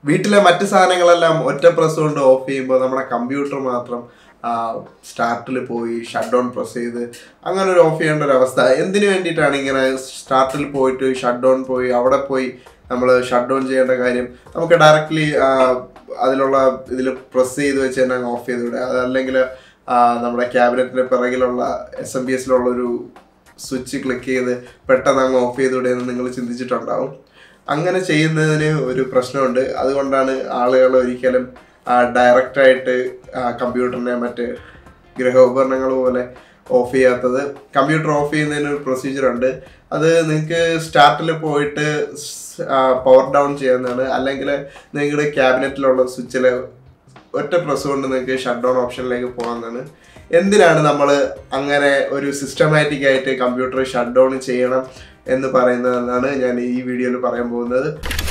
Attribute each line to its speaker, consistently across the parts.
Speaker 1: വീട്ടിലെ മറ്റ് സാധനങ്ങളെല്ലാം ഒറ്റ പ്രസ് കൊണ്ട് ഓഫ് ചെയ്യുമ്പോൾ നമ്മുടെ കമ്പ്യൂട്ടർ മാത്രം സ്റ്റാർട്ടിൽ പോയി ഷട്ട് ഡൗൺ പ്രസ് ചെയ്ത് അങ്ങനെ ഒരു ഓഫ് ചെയ്യേണ്ട ഒരു അവസ്ഥ എന്തിനു വേണ്ടിയിട്ടാണ് ഇങ്ങനെ സ്റ്റാർട്ടിൽ പോയിട്ട് ഷട്ട് ഡൗൺ പോയി അവിടെ പോയി നമ്മൾ ഷട്ട് ഡൗൺ ചെയ്യേണ്ട കാര്യം നമുക്ക് ഡയറക്റ്റ്ലി അതിലുള്ള ഇതിൽ പ്രസ് ചെയ്ത് വെച്ച് തന്നെ അങ്ങ് ഓഫ് ചെയ്തുകൂടെ അതല്ലെങ്കിൽ നമ്മുടെ ക്യാബിനറ്റിന്റെ പിറകിലുള്ള എസ് എം ബി എസിലുള്ള ഒരു സ്വിച്ച് ക്ലിക്ക് ചെയ്ത് പെട്ടെന്ന് അങ്ങ് ഓഫ് ചെയ്തുകൂടെ എന്ന് നിങ്ങൾ ചിന്തിച്ചിട്ടുണ്ടാവും അങ്ങനെ ചെയ്യുന്നതിന് ഒരു പ്രശ്നമുണ്ട് അതുകൊണ്ടാണ് ആളുകൾ ഒരിക്കലും ഡയറക്റ്റ് ആയിട്ട് കമ്പ്യൂട്ടറിനെ മറ്റ് ഗ്രഹോപകരണങ്ങൾ പോലെ ഓഫ് ചെയ്യാത്തത് കമ്പ്യൂട്ടർ ഓഫ് ചെയ്യുന്നതിന് ഒരു പ്രൊസീജിയർ ഉണ്ട് അത് നിങ്ങൾക്ക് സ്റ്റാർട്ടിൽ പോയിട്ട് പവർ ഡൗൺ ചെയ്യാവുന്നതാണ് അല്ലെങ്കിൽ നിങ്ങളുടെ ക്യാബിനറ്റിലുള്ള സ്വിച്ചിൽ ഒറ്റ പ്രസ് കൊണ്ട് നിങ്ങൾക്ക് ഷട്ട് ഡൗൺ ഓപ്ഷനിലേക്ക് പോകാവുന്നതാണ് എന്തിനാണ് നമ്മൾ അങ്ങനെ ഒരു സിസ്റ്റമാറ്റിക് ആയിട്ട് കമ്പ്യൂട്ടർ ഷട്ട് ഡൗൺ ചെയ്യണം എന്ന് പറയുന്നതെന്നാണ് ഞാൻ ഈ വീഡിയോയിൽ പറയാൻ പോകുന്നത്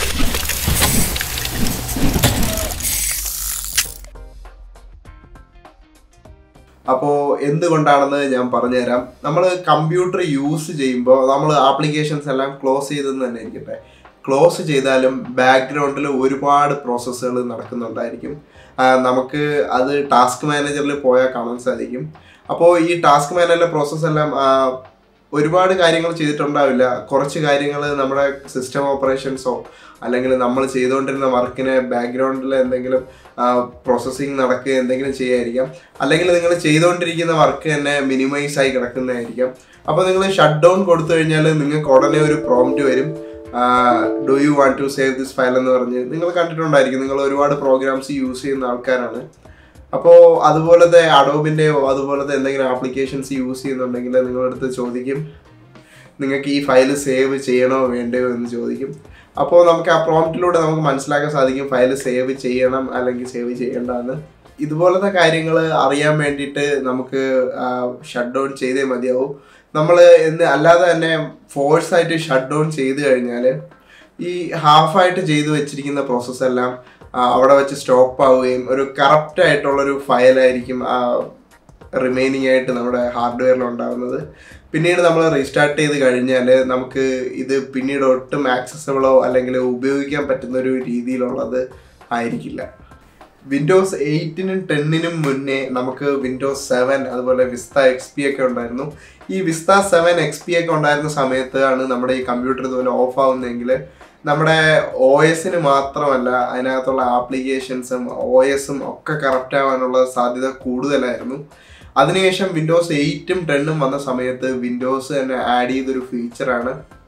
Speaker 1: അപ്പോൾ എന്തുകൊണ്ടാണെന്ന് ഞാൻ പറഞ്ഞുതരാം നമ്മൾ കമ്പ്യൂട്ടർ യൂസ് ചെയ്യുമ്പോൾ നമ്മൾ ആപ്ലിക്കേഷൻസ് എല്ലാം ക്ലോസ് ചെയ്തെന്ന് തന്നെ ഇരിക്കട്ടെ ക്ലോസ് ചെയ്താലും ബാക്ക്ഗ്രൗണ്ടിൽ ഒരുപാട് പ്രോസസ്സുകൾ നടക്കുന്നുണ്ടായിരിക്കും ആ, നമുക്ക് അത് ടാസ്ക് മാനേജറിൽ പോയാൽ കാണാൻ സാധിക്കും അപ്പോൾ ഈ ടാസ്ക് മാനേജറിലെ പ്രോസസ്സ് എല്ലാം ആ, ഒരുപാട് കാര്യങ്ങൾ ചെയ്തിട്ടുണ്ടാവില്ല കുറച്ച് കാര്യങ്ങൾ നമ്മുടെ സിസ്റ്റം ഓപ്പറേഷൻസോ അല്ലെങ്കിൽ നമ്മൾ ചെയ്തുകൊണ്ടിരുന്ന വർക്കിനെ ബാക്ക്ഗ്രൗണ്ടിൽ എന്തെങ്കിലും പ്രോസസ്സിങ് നടക്കുക എന്തെങ്കിലും ചെയ്യായിരിക്കാം അല്ലെങ്കിൽ നിങ്ങൾ ചെയ്തുകൊണ്ടിരിക്കുന്ന വർക്ക് തന്നെ മിനിമൈസ് ആയി കിടക്കുന്നതായിരിക്കാം അപ്പോൾ നിങ്ങൾ ഷട്ട് ഡൗൺ കൊടുത്തു കഴിഞ്ഞാൽ നിങ്ങൾക്ക് ഉടനെ ഒരു പ്രോംപ്റ്റ് വരും do you want to save this file എന്ന് പറഞ്ഞ് നിങ്ങൾ കണ്ടിട്ടുണ്ടായിരിക്കും നിങ്ങൾ ഒരുപാട് പ്രോഗ്രാംസ് യൂസ് ചെയ്യുന്ന ആൾക്കാരാണ് അപ്പോൾ അതുപോലത്തെ അഡോബിൻ്റെയോ അതുപോലത്തെ എന്തെങ്കിലും ആപ്ലിക്കേഷൻസ് യൂസ് ചെയ്യുന്നുണ്ടെങ്കിൽ നിങ്ങളടുത്ത് ചോദിക്കും നിങ്ങൾക്ക് ഈ ഫയൽ സേവ് ചെയ്യണോ വേണ്ടയോ എന്ന് ചോദിക്കും അപ്പോൾ നമുക്ക് ആ പ്രോംപ്റ്റിലൂടെ നമുക്ക് മനസ്സിലാക്കാൻ സാധിക്കും ഫയൽ സേവ് ചെയ്യണം അല്ലെങ്കിൽ സേവ് ചെയ്യേണ്ടെന്ന് ഇതുപോലത്തെ കാര്യങ്ങൾ അറിയാൻ വേണ്ടിയിട്ട് നമുക്ക് ഷട്ട് ഡൗൺ ചെയ്തേ മതിയാവും നമ്മൾ എന്ന് അല്ലാതെ തന്നെ ഫോഴ്സ് ആയിട്ട് ഷട്ട് ഡൗൺ ചെയ്ത് കഴിഞ്ഞാൽ ഈ ഹാഫായിട്ട് ചെയ്തു വെച്ചിരിക്കുന്ന പ്രോസസ്സ് എല്ലാം ആ, അവിടെ വെച്ച് സ്റ്റോപ്പ് ആവുകയും ഒരു കറക്റ്റ് ആയിട്ടുള്ളൊരു ഫയലായിരിക്കും റിമൈനിങ് ആയിട്ട് നമ്മുടെ ഹാർഡ്വെയറിൽ ഉണ്ടാകുന്നത് പിന്നീട് നമ്മൾ റീസ്റ്റാർട്ട് ചെയ്ത് കഴിഞ്ഞാൽ നമുക്ക് ഇത് പിന്നീട് ഒട്ടും ആക്സസബിളോ അല്ലെങ്കിൽ ഉപയോഗിക്കാൻ പറ്റുന്ന ഒരു രീതിയിലുള്ളത് ആയിരിക്കില്ല വിൻഡോസ് എയ്റ്റിനും ടെന്നിനും മുന്നേ നമുക്ക് വിൻഡോസ് സെവൻ അതുപോലെ വിസ്ത എക്സ് പി ഒക്കെ ഉണ്ടായിരുന്നു ഈ വിസ്ത സെവൻ എക്സ് പി ഒക്കെ ഉണ്ടായിരുന്ന സമയത്താണ് നമ്മുടെ ഈ കമ്പ്യൂട്ടർ ഇതുപോലെ ഓഫ് ആവുന്നതെങ്കിൽ നമ്മുടെ ഒ എസിന് മാത്രമല്ല അതിനകത്തുള്ള ആപ്ലിക്കേഷൻസും ഒ എസും ഒക്കെ കറക്റ്റ് ആവാനുള്ള സാധ്യത കൂടുതലായിരുന്നു അതിനുശേഷം വിൻഡോസ് എയ്റ്റും ടെണ്ണും വന്ന സമയത്ത് വിൻഡോസ് തന്നെ ആഡ് ചെയ്തൊരു ഫീച്ചറാണ്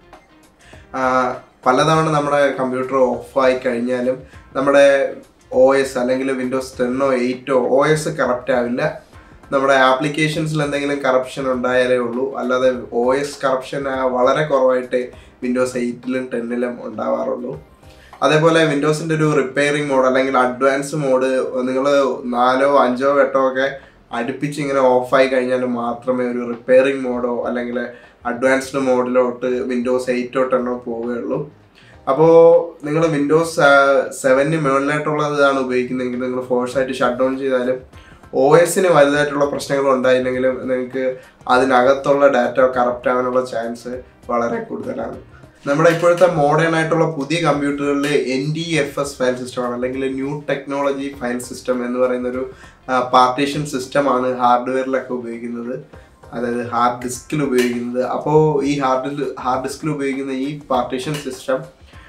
Speaker 1: പലതവണ നമ്മുടെ കമ്പ്യൂട്ടർ ഓഫായി കഴിഞ്ഞാലും നമ്മുടെ ഒ എസ് അല്ലെങ്കിൽ വിൻഡോസ് ടെന്നോ എയ്റ്റോ ഒ എസ് കറക്റ്റ് ആവില്ല നമ്മുടെ ആപ്ലിക്കേഷൻസിൽ എന്തെങ്കിലും കറപ്ഷൻ ഉണ്ടായാലേ ഉള്ളൂ അല്ലാതെ ഒ എസ് കറപ്ഷൻ വളരെ കുറവായിട്ട് വിൻഡോസ് എയ്റ്റിലും ടെന്നിലും ഉണ്ടാവാറുള്ളൂ അതേപോലെ വിൻഡോസിൻ്റെ ഒരു റിപ്പയറിംഗ് മോഡ് അല്ലെങ്കിൽ അഡ്വാൻസ് മോഡ് നിങ്ങൾ നാലോ അഞ്ചോ വട്ടോ ഒക്കെ അടുപ്പിച്ച് ഇങ്ങനെ ഓഫായി കഴിഞ്ഞാൽ മാത്രമേ ഒരു റിപ്പയറിംഗ് മോഡോ അല്ലെങ്കിൽ അഡ്വാൻസ്ഡ് മോഡിലോട്ട് വിൻഡോസ് എയ്റ്റോ ടെണ്ണോ പോവുകയുള്ളൂ അപ്പോൾ നിങ്ങൾ വിൻഡോസ് സെവന് മുകളിലായിട്ടുള്ളതാണ് ഉപയോഗിക്കുന്നതെങ്കിൽ നിങ്ങൾ ഫോഴ്സ് ആയിട്ട് ഷട്ട് ഡൗൺ ചെയ്താലും ഒ എസിന് വലുതായിട്ടുള്ള പ്രശ്നങ്ങൾ ഉണ്ടായില്ലെങ്കിലും നിങ്ങൾക്ക് അതിനകത്തുള്ള ഡാറ്റ കറക്റ്റ് ആവാനുള്ള ചാൻസ് വളരെ കൂടുതലാണ് നമ്മുടെ ഇപ്പോഴത്തെ മോഡേൺ ആയിട്ടുള്ള പുതിയ കമ്പ്യൂട്ടറുകളിൽ N D F S file സിസ്റ്റമാണ് അല്ലെങ്കിൽ ന്യൂ ടെക്നോളജി ഫയൽ സിസ്റ്റം എന്ന് പറയുന്ന ഒരു പാർട്ടീഷൻ സിസ്റ്റമാണ് ഹാർഡ്വെയറിലൊക്കെ ഉപയോഗിക്കുന്നത് അതായത് ഹാർഡ് ഡിസ്കിൽ ഉപയോഗിക്കുന്നത് അപ്പോൾ ഈ ഹാർഡിൽ ഹാർഡ് ഡിസ്കിൽ ഉപയോഗിക്കുന്ന ഈ പാർട്ടീഷൻ സിസ്റ്റം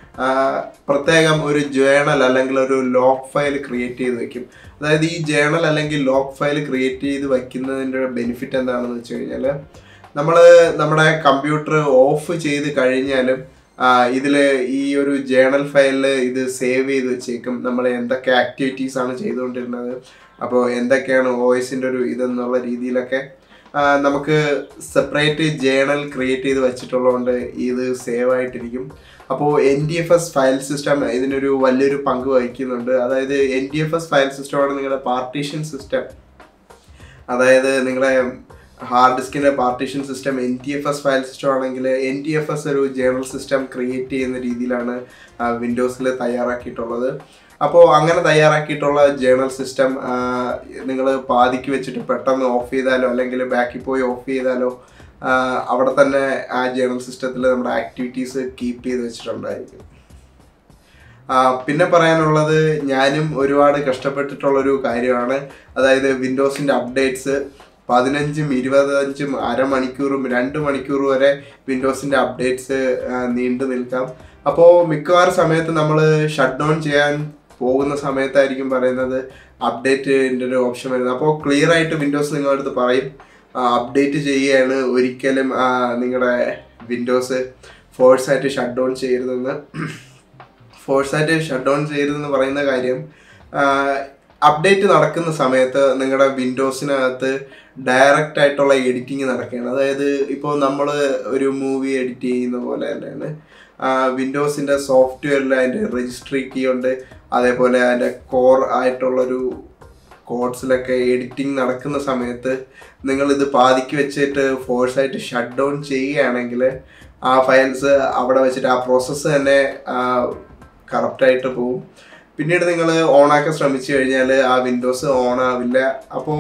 Speaker 1: പ്രത്യേകം ഒരു ജേണൽ അല്ലെങ്കിൽ ഒരു ലോക്ക് ഫയൽ ക്രിയേറ്റ് ചെയ്ത് വെക്കും അതായത് ഈ ജേണൽ അല്ലെങ്കിൽ ലോക്ക് ഫയൽ ക്രിയേറ്റ് ചെയ്ത് വയ്ക്കുന്നതിൻ്റെ ബെനിഫിറ്റ് എന്താണെന്ന് വെച്ച് കഴിഞ്ഞാൽ നമ്മൾ നമ്മുടെ കമ്പ്യൂട്ടർ ഓഫ് ചെയ്ത് കഴിഞ്ഞാലും ഇതിൽ ഈ ഒരു ജേണൽ ഫയലിൽ ഇത് സേവ് ചെയ്ത് വെച്ചേക്കും നമ്മൾ എന്തൊക്കെ ആക്ടിവിറ്റീസ് ആണ് ചെയ്തുകൊണ്ടിരുന്നത് അപ്പോൾ എന്തൊക്കെയാണ് വോയിസിൻ്റെ ഒരു ഇതെന്നുള്ള രീതിയിലൊക്കെ ആ, നമുക്ക് സെപ്പറേറ്റ് ജേണൽ ക്രിയേറ്റ് ചെയ്ത് വെച്ചിട്ടുള്ളതുകൊണ്ട് ഇത് സേവ് ആയിട്ടിരിക്കും അപ്പോൾ N D F S file system ഇതിനൊരു വലിയൊരു പങ്ക് വഹിക്കുന്നുണ്ട് അതായത് N D F S file സിസ്റ്റമാണ് നിങ്ങളുടെ പാർട്ടീഷൻ സിസ്റ്റം അതായത് നിങ്ങളുടെ ഹാർഡ് ഡിസ്കിന്റെ partition system N T F S file system ആണെങ്കിൽ എൻ ടി എഫ് എസ് ഒരു ജേണൽ സിസ്റ്റം ക്രിയേറ്റ് ചെയ്യുന്ന രീതിയിലാണ് വിൻഡോസിൽ തയ്യാറാക്കിയിട്ടുള്ളത് അപ്പോൾ അങ്ങനെ തയ്യാറാക്കിയിട്ടുള്ള ജേണൽ സിസ്റ്റം നിങ്ങൾ പാതിക്ക് വെച്ചിട്ട് പെട്ടെന്ന് ഓഫ് ചെയ്താലോ അല്ലെങ്കിൽ ബാക്കിൽ പോയി ഓഫ് ചെയ്താലോ ആ, അവിടെ തന്നെ ആ ജേണൽ സിസ്റ്റത്തിൽ നമ്മുടെ ആക്ടിവിറ്റീസ് കീപ്പ് ചെയ്ത് വെച്ചിട്ടുണ്ടായിരിക്കും ആ, പിന്നെ പറയാനുള്ളത് ഞാനും ഒരുപാട് കഷ്ടപ്പെട്ടിട്ടുള്ളൊരു കാര്യമാണ് അതായത് വിൻഡോസിൻ്റെ അപ്ഡേറ്റ്സ് പതിനഞ്ചും ഇരുപത്തഞ്ചും അരമണിക്കൂറും രണ്ട് മണിക്കൂർ വരെ വിൻഡോസിൻ്റെ അപ്ഡേറ്റ്സ് നീണ്ടു നിൽക്കാം അപ്പോൾ മിക്കവാറും സമയത്ത് നമ്മൾ ഷട്ട് ഡൗൺ ചെയ്യാൻ പോകുന്ന സമയത്തായിരിക്കും പറയുന്നത് അപ്ഡേറ്റിൻ്റെ ഒരു ഓപ്ഷൻ വരുന്നത് അപ്പോൾ ക്ലിയർ ആയിട്ട് വിൻഡോസ് നിങ്ങളുടെ അടുത്ത് പറയും അപ്ഡേറ്റ് ചെയ്യുകയാണ് ഒരിക്കലും നിങ്ങളുടെ വിൻഡോസ് ഫോഴ്സ് ആയിട്ട് ഷട്ട് ഡൗൺ ചെയ്യരുതെന്ന് ഫോഴ്സ് ആയിട്ട് ഷട്ട് ഡൗൺ ചെയ്യരുതെന്ന് പറയുന്ന കാര്യം അപ്ഡേറ്റ് നടക്കുന്ന സമയത്ത് നിങ്ങളുടെ വിൻഡോസിനകത്ത് ഡയറക്റ്റ് ആയിട്ടുള്ള എഡിറ്റിംഗ് നടക്കുകയാണ് അതായത് ഇപ്പോൾ നമ്മൾ ഒരു മൂവി എഡിറ്റ് ചെയ്യുന്ന പോലെ തന്നെയാണ് വിൻഡോസിൻ്റെ സോഫ്റ്റ്വെയറിൽ അതിൻ്റെ രജിസ്ട്രി കീ ഉണ്ട് അതേപോലെ അതിൻ്റെ കോർ ആയിട്ടുള്ളൊരു കോഡ്സിലൊക്കെ എഡിറ്റിംഗ് നടക്കുന്ന സമയത്ത് നിങ്ങൾ ഇത് പാതിക്ക് വെച്ചിട്ട് ഫോഴ്സ് ആയിട്ട് ഷട്ട് ഡൗൺ ചെയ്യുകയാണെങ്കിൽ ആ ഫയൽസ് അവിടെ വെച്ചിട്ട് ആ പ്രോസസ്സ് തന്നെ കറക്റ്റായിട്ട് പോകും പിന്നീട് നിങ്ങൾ ഓണാക്കാൻ ശ്രമിച്ചു കഴിഞ്ഞാൽ ആ വിൻഡോസ് ഓൺ ആവില്ല അപ്പോൾ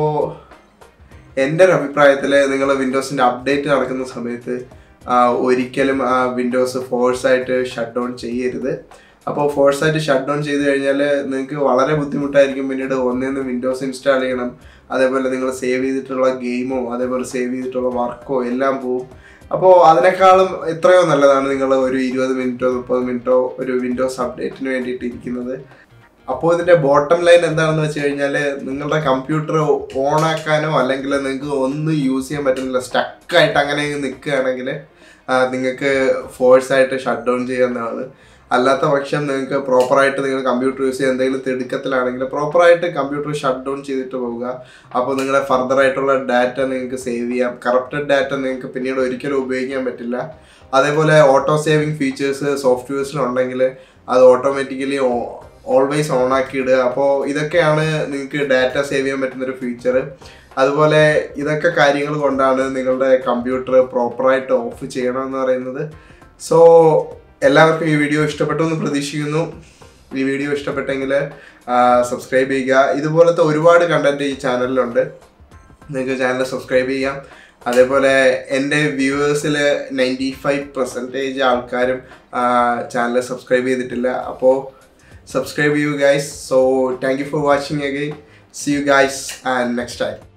Speaker 1: എൻ്റെ ഒരു അഭിപ്രായത്തിൽ നിങ്ങൾ വിൻഡോസിൻ്റെ അപ്ഡേറ്റ് നടക്കുന്ന സമയത്ത് ആ, ഒരിക്കലും ആ വിൻഡോസ് ഫോഴ്സ് ആയിട്ട് ഷട്ട് ഡൗൺ ചെയ്യരുത് അപ്പോൾ ഫോഴ്സ് ആയിട്ട് ഷട്ട് ഡൗൺ ചെയ്ത് കഴിഞ്ഞാൽ നിങ്ങൾക്ക് വളരെ ബുദ്ധിമുട്ടായിരിക്കും പിന്നീട് ഒന്നേന്ന് വിൻഡോസ് ഇൻസ്റ്റാൾ ചെയ്യണം അതേപോലെ നിങ്ങൾ സേവ് ചെയ്തിട്ടുള്ള ഗെയിമോ അതേപോലെ സേവ് ചെയ്തിട്ടുള്ള വർക്കോ എല്ലാം പോവും അപ്പോൾ അതിനേക്കാളും എത്രയോ നല്ലതാണ് നിങ്ങൾ ഒരു ഇരുപത് മിനിറ്റോ മുപ്പത് മിനിറ്റോ ഒരു വിൻഡോസ് അപ്ഡേറ്റിന് വേണ്ടിയിട്ട് ഇരിക്കുന്നത് അപ്പോൾ ഇതിന്റെ ബോട്ടം ലൈൻ എന്താണെന്ന് വെച്ച് കഴിഞ്ഞാൽ നിങ്ങളുടെ കമ്പ്യൂട്ടർ ഓൺ ആക്കാനോ അല്ലെങ്കിൽ നിങ്ങൾക്ക് ഒന്നും യൂസ് ചെയ്യാൻ പറ്റുന്നില്ല സ്റ്റക്കായിട്ട് അങ്ങനെ നിൽക്കുകയാണെങ്കിൽ നിങ്ങൾക്ക് ഫോഴ്സ് ആയിട്ട് ഷട്ട് ഡൗൺ ചെയ്യാവുന്നതാണ് അല്ലാത്ത പക്ഷം നിങ്ങൾക്ക് പ്രോപ്പറായിട്ട് നിങ്ങൾ കമ്പ്യൂട്ടർ യൂസ് ചെയ്യുക എന്തെങ്കിലും തിടുക്കത്തിലാണെങ്കിൽ പ്രോപ്പറായിട്ട് കമ്പ്യൂട്ടർ ഷട്ട് ഡൗൺ ചെയ്തിട്ട് പോവുക അപ്പോൾ നിങ്ങളുടെ ഫർദർ ആയിട്ടുള്ള ഡാറ്റ നിങ്ങൾക്ക് സേവ് ചെയ്യാം കറപ്റ്റഡ് ഡാറ്റ നിങ്ങൾക്ക് പിന്നീട് ഒരിക്കലും ഉപയോഗിക്കാൻ പറ്റില്ല അതേപോലെ ഓട്ടോ സേവിങ് ഫീച്ചേഴ്സ് സോഫ്റ്റ്വെയർസിലുണ്ടെങ്കിൽ അത് ഓട്ടോമാറ്റിക്കലി ഓൾവേസ് ഓൺ ആക്കി ഇടുക അപ്പോൾ ഇതൊക്കെയാണ് നിങ്ങൾക്ക് ഡാറ്റ സേവ് ചെയ്യാൻ പറ്റുന്ന ഒരു ഫീച്ചർ അതുപോലെ ഇതൊക്കെ കാര്യങ്ങൾ കൊണ്ടാണ് നിങ്ങളുടെ കമ്പ്യൂട്ടർ പ്രോപ്പറായിട്ട് ഓഫ് ചെയ്യണമെന്ന് പറയുന്നത് സോ എല്ലാവർക്കും ഈ വീഡിയോ ഇഷ്ടപ്പെട്ടു എന്ന് പ്രതീക്ഷിക്കുന്നു ഈ വീഡിയോ ഇഷ്ടപ്പെട്ടെങ്കിൽ സബ്സ്ക്രൈബ് ചെയ്യുക ഇതുപോലത്തെ ഒരുപാട് കണ്ടന്റ് ഈ ചാനലിലുണ്ട് നിങ്ങൾക്ക് ചാനൽ സബ്സ്ക്രൈബ് ചെയ്യാം അതേപോലെ എൻ്റെ വ്യൂവേഴ്സിൽ നയൻറ്റി ഫൈവ് പെർസെൻറ്റേജ് ആൾക്കാരും ചാനൽ സബ്സ്ക്രൈബ് ചെയ്തിട്ടില്ല അപ്പോൾ സബ്സ്ക്രൈബ് ചെയ്യൂ guys so thank you for watching again see you guys and next time